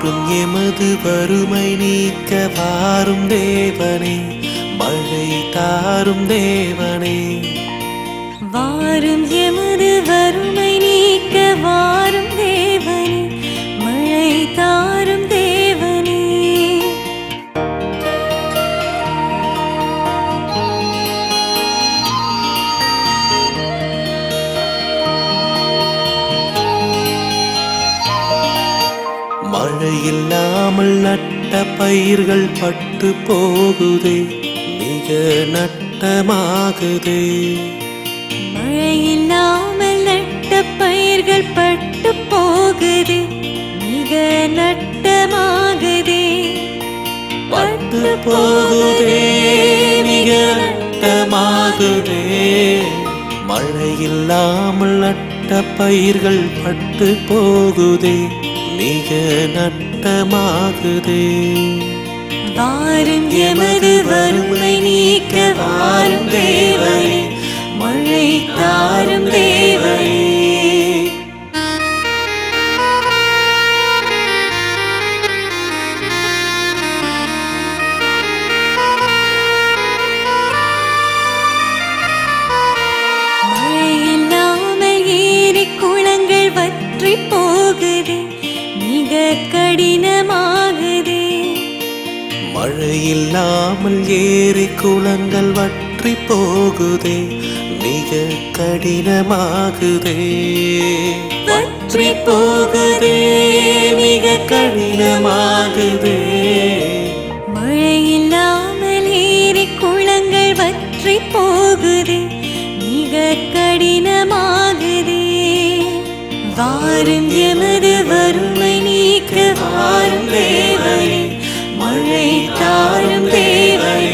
வாரும் எமது வறுமை நீக்க வாரும் தேவனே மழை தாரும் தேவனே வாரும் எமது வறுமை நீக்க வாரும் தேவனே மழை தாரும் தேவனே மழை இல்லாமல் நட்ட பயிர்கள் பட்டு போகுதே மிக நட்டமாகுதே மழை இல்லாமல் நட்ட பயிர்கள் பட்டு போகுது மிக நட்டமாகுதே பட்டு போகுதே மிக நட்டமாகுதே மழை இல்லாமல் நட்ட பயிர்கள் பட்டு போகுதே மிக நட்டமாகுதே வாரும் எமது வறுமை நீக்க வாரும் தேவனே மழை தாரும் தேவனே மழை இல்லாமல் ஏரி குளங்கள் வற்றி போகுது மிக கடினமாகுதே மழை இல்லாமல் ஏரி குளங்கள் வற்றி போகுதே மிக கடினமாகுதே வற்றி போகுதே மிக கடினமாகுதே மழை இல்லாமல் ஏரி குளங்கள் வற்றி போகுது மிக கடினமாகுதே வாரும் எமது வறுமை நீக்க வாரும் தேவனே மழை தாரும் தேவனே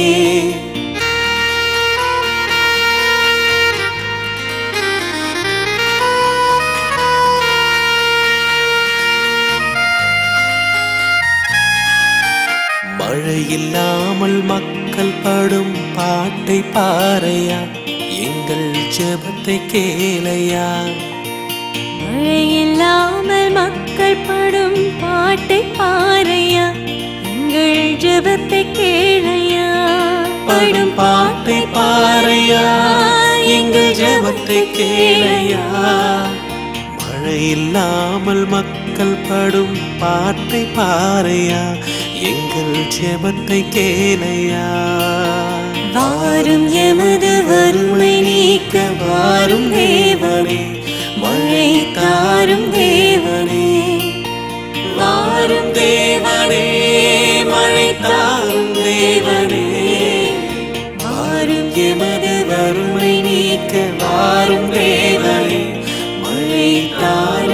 மழை இல்லாமல் மக்கள் படும் பாட்டை பாறையா எங்கள் ஜெபத்தை கேளையா மழை இல்லாமல் மக்கள் படும் பாட்டை பாறையா எங்கள் ஜெபத்தை கேளையா படும் பாட்டை பாறையா எங்கள் ஜெபத்தை கேளையா மழை இல்லாமல் மக்கள் படும் பாட்டை பாறையா எங்கள் ஜெபத்தை கேளையா வாரும் எமது வறுமை நீக்க வாரும் தேவனே மழை தாரும் தேவனே வாரும் தேவனே மழை தாரும் தேவனே வாரும் எமது வறுமை நீக்க வாரும் தேவனே மழை தாரும்